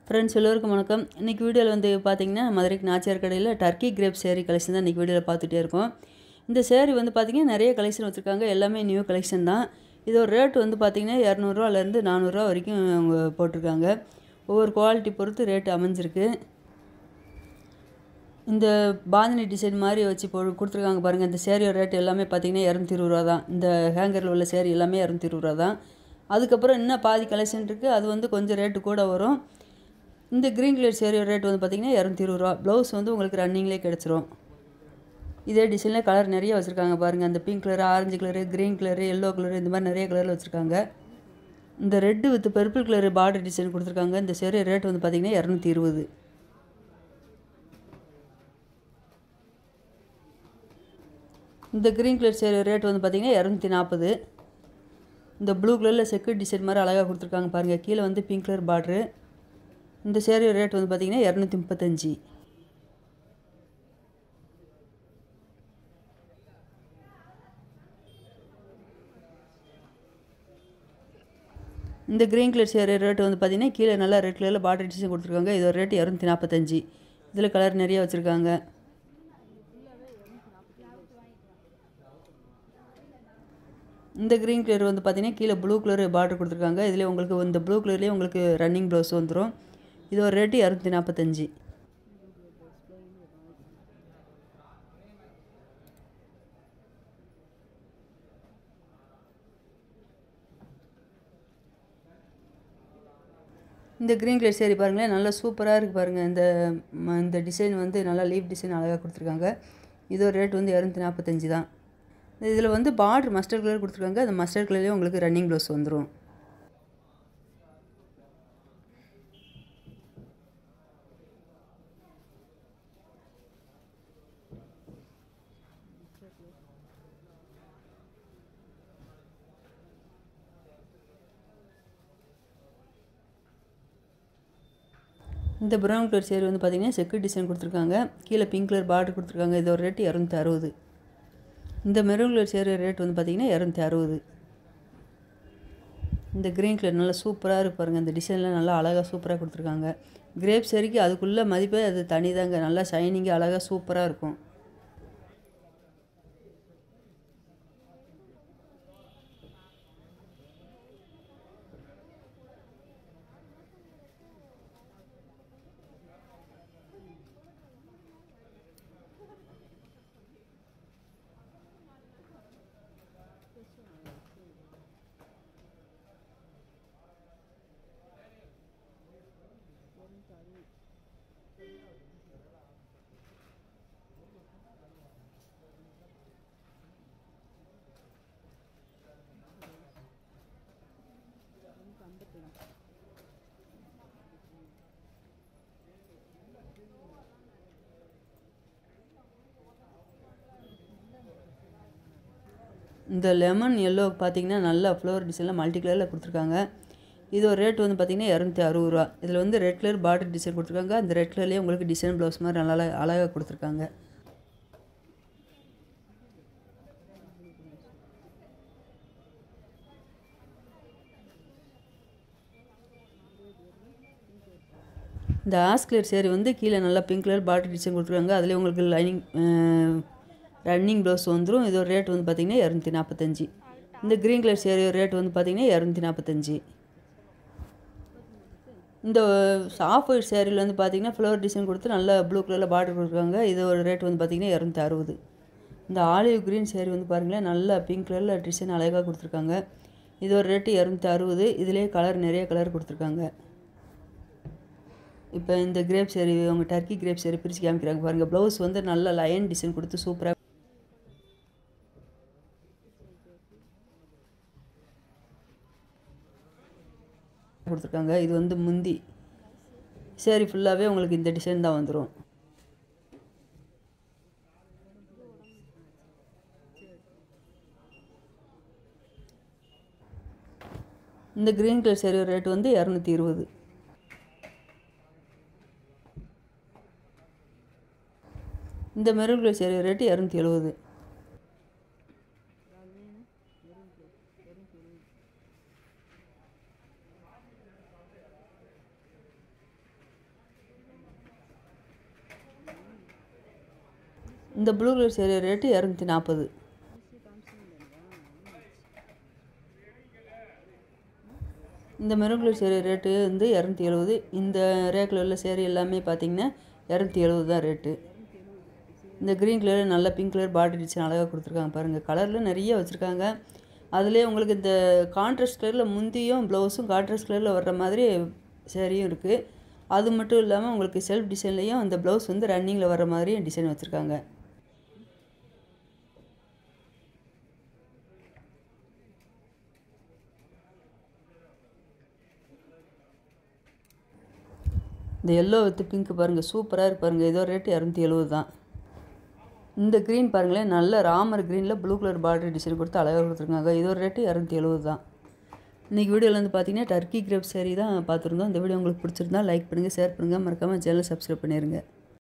friends எல்லோருக்கும் வணக்கம் இன்றைக்கி வீடியோவில் வந்து பார்த்தீங்கன்னா மதுரைக்கு நாச்சியார் கடையில் டர்க்கி கிரேப் சேரீ கலெக்ஷன் தான் இன்றைக்கி வீடியோவில் பார்த்துட்டே இருக்கோம் இந்த சேரீ வந்து பார்த்திங்கன்னா நிறைய கலெக்ஷன் வச்சுருக்காங்க எல்லாமே நியூ கலெக்ஷன் தான் இதோட ரேட் வந்து பார்த்திங்கன்னா இரநூறுவாலேருந்து நானூறுரூவா வரைக்கும் அவங்க போட்டிருக்காங்க ஒவ்வொரு குவாலிட்டி பொறுத்து ரேட் அமைஞ்சிருக்கு இந்த பாந்தினி டிசைன் மாதிரி வச்சு போ கொடுத்துருக்காங்க பாருங்கள் இந்த சேரீயோட ரேட் எல்லாமே பார்த்தீங்கன்னா இரநூத்தி இருபது ரூபா தான் இந்த ஹேங்கரில் உள்ள சேரீ எல்லாமே இரநூத்தி இருபது ரூபா தான் அதுக்கப்புறம் இன்னும் பாதி கலெக்ஷன் இருக்குது அது வந்து கொஞ்சம் ரேட்டு கூட வரும் இந்த க்ரீன் கலர் சேரீயோட ரேட் வந்து பார்த்திங்கன்னா இரநூத்தி இருபது ரூபா ப்ளவுஸ் வந்து உங்களுக்கு ரன்னிங்லேயே கிடச்சிரும் இதே டிசைனில் கலர் நிறைய வச்சுருக்காங்க பாருங்கள் அந்த pink colour orange colour green colour yellow colour இந்த மாதிரி நிறைய கலரில் வச்சுருக்காங்க இந்த red with purple colour border design கொடுத்துருக்காங்க இந்த சேரீ ரேட் வந்து பார்த்திங்கன்னா இரநூத்தி இருபது இந்த க்ரீன் கலர் சேரீ ரேட் வந்து பார்த்திங்கன்னா இரநூத்தி நாற்பது இந்த ப்ளூ கலரில் செக்கு டிசைன் மாதிரி அழகாக கொடுத்துருக்காங்க பாருங்கள் கீழே வந்து பிங்க் கலர் பார்ட்ரு இந்த சேரீ ரேட் வந்து பார்த்திங்கன்னா இரநூத்தி முப்பத்தஞ்சு இந்த க்ரீன் கலர் சேரீ ரேட் வந்து பார்த்திங்கன்னா கீழே நல்லா ரெட் கலரில் பார்டர் டிசைன் கொடுத்துருக்காங்க இதோட ரேட் இரநூத்தி நாற்பத்தஞ்சு இதில் கலர் நிறைய வச்சுருக்காங்க இந்த க்ரீன் கலர் வந்து பார்த்திங்கன்னா கீழே ப்ளூ கலர் பார்டர் கொடுத்துருக்காங்க இதில் உங்களுக்கு இந்த ப்ளூ கலர்லேயே உங்களுக்கு ரன்னிங் ப்ளவுஸ் வந்துடும் இதோட ரேட்டு இரநூத்தி நாற்பத்தஞ்சு இந்த க்ரீன் கலர் சேரீ பாருங்களேன் நல்லா சூப்பராக இருக்குது பாருங்கள் இந்த ம- இந்த டிசைன் வந்து நல்லா லீஃப் டிசைன் அழகாக கொடுத்துருக்காங்க இதோட ரேட் வந்து இரநூத்தி நாற்பத்தஞ்சு தான் இதில் வந்து பார்டர் மஸ்டர்ட் கலர் கொடுத்துருக்காங்க அந்த மஸ்டர்ட் கலர்லேயே உங்களுக்கு ரன்னிங் ப்ளவுஸ் வந்துடும் இந்த ப்ரௌன் கலர் சேரீ வந்து பார்த்திங்கன்னா செக்கு டிசைன் கொடுத்துருக்காங்க கீழே பிங்க் கலர் பார்டர் கொடுத்துருக்காங்க இதோட ரேட்டு இரநூத்தி அறுபது இந்த மெரூன் கலர் சேரீ ரேட் வந்து பார்த்திங்கன்னா இரநூத்தி அறுபது இந்த க்ரீன் கலர் நல்லா சூப்பராக இருக்கு பாருங்கள் இந்த டிசைன்லாம் நல்லா அழகாக சூப்பராக கொடுத்துருக்காங்க கிரேப் சேரீக்கு அதுக்குள்ளே மதிப்பே அது தனி தாங்க நல்லா ஷைனிங்காக அழகாக சூப்பராக இருக்கும் இந்த லெமன் எல்லோ பார்த்தீங்கன்னா நல்லா ஃப்ளவர் டிசைனில் மல்டி கலரில் கொடுத்துருக்காங்க இதோட ரேட் வந்து பார்த்திங்கன்னா இரநூத்தி அறுபது ரூபா இதில் வந்து ரெட் கலர் பார்டர் டிசைன் கொடுத்துருக்காங்க அந்த ரெட் கலர்லேயே உங்களுக்கு டிசைன் ப்ளவுஸ் மாதிரி நல்லா அழகாக கொடுத்துருக்காங்க இந்த ஆஸ் கலர் சேரீ வந்து கீழே நல்லா பிங்க் கலர் பார்டர் டிசைன் கொடுத்துருக்காங்க அதில் உங்களுக்கு லைனிங் ரன்னிங் ப்ளவுஸ் வந்துடும் இதோட ரேட் வந்து பார்த்திங்கன்னா இரநூத்தி நாற்பத்தஞ்சு இந்த க்ரீன் கலர் சேரீ ரேட் வந்து பார்த்திங்கன்னா இரநூத்தி நாற்பத்தஞ்சு இந்த ஆஃப் ஒயிட் சேரீயில் வந்து பார்த்திங்கன்னா ஃப்ளவர் டிசைன் கொடுத்து நல்லா ப்ளூ கலரில் பார்டர் கொடுத்துருக்காங்க இதோட ரேட் வந்து பார்த்திங்கன்னா இரநூத்தி அறுபது இந்த ஆலிவ் க்ரீன் சேரீ வந்து பாருங்களேன் நல்லா பிங்க் கலரில் டிசைன் அழகாக கொடுத்துருக்காங்க இதோட ரேட்டு இரநூத்தி அறுபது இதுலேயே கலர் நிறைய கலர் கொடுத்துருக்காங்க இப்போ இந்த கிரேப் சேரீ அவங்க டர்க்கி கிரேப் சேரீ பிரித்து காமிக்கிறாங்க பாருங்கள் ப்ளவுஸ் வந்து நல்ல லயன் டிசைன் கொடுத்து சூப்பராக கொடுத்துருக்காங்க இது வந்து முந்தி சேரீ ஃபுல்லாகவே உங்களுக்கு இந்த டிசைன் தான் வந்துடும் இந்த க்ரீன் கலர் சேரீ ரேட் வந்து இரநூத்தி இருபது இந்த மெரூன் கலர் சேரீ ரேட்டு இரநூத்தி எழுபது இந்த ப்ளூ கலர் சேரீ ரேட்டு இரநூத்தி நாற்பது இந்த மெரூன் கலர் சேரீ ரேட்டு வந்து இரநூத்தி எழுபது இந்த ரேக்கில் உள்ள சேரீ எல்லாமே பார்த்தீங்கன்னா இரநூத்தி எழுபது தான் ரேட்டு இந்த க்ரீன் கலர் நல்ல பிங்க் கலர் பாடி டிசைன் அழகாக கொடுத்துருக்காங்க பாருங்கள் கலரில் நிறைய வச்சுருக்காங்க அதுலேயே உங்களுக்கு இந்த கான்ட்ராஸ்ட் கலரில் முந்தியும் ப்ளவுஸும் கான்ட்ராஸ்ட் கலரில் வர்ற மாதிரி சேரீயும் இருக்குது அது மட்டும் இல்லாமல் உங்களுக்கு செல்ஃப் டிசைன்லேயும் அந்த ப்ளவுஸ் வந்து ரன்னிங்கில் வர்ற மாதிரியும் டிசைன் வச்சுருக்காங்க இந்த எல்லோ வித் பிங்க் பாருங்கள் சூப்பராக இருக்கு பாருங்கள் இதோ ரேட்டு இரநூத்தி எழுபது தான் இந்த க்ரீன் பாருங்களேன் நல்ல ராமர் க்ரீனில் ப்ளூ கலர் பார்டர் டிசைன் கொடுத்து அழகாக கொடுத்துருக்காங்க இதோட ரேட்டு இரநூத்தி எழுபது தான் இன்றைக்கி வீடியோவில் வந்து பார்த்தீங்கன்னா டர்க்கி கிரேப் சேரீ தான் பார்த்துருந்தோம் இந்த வீடியோ உங்களுக்கு பிடிச்சிருந்தா லைக் பண்ணுங்கள் ஷேர் பண்ணுங்கள் மறக்காமல் சேனல் சப்ஸ்கிரைப் பண்ணிடுங்க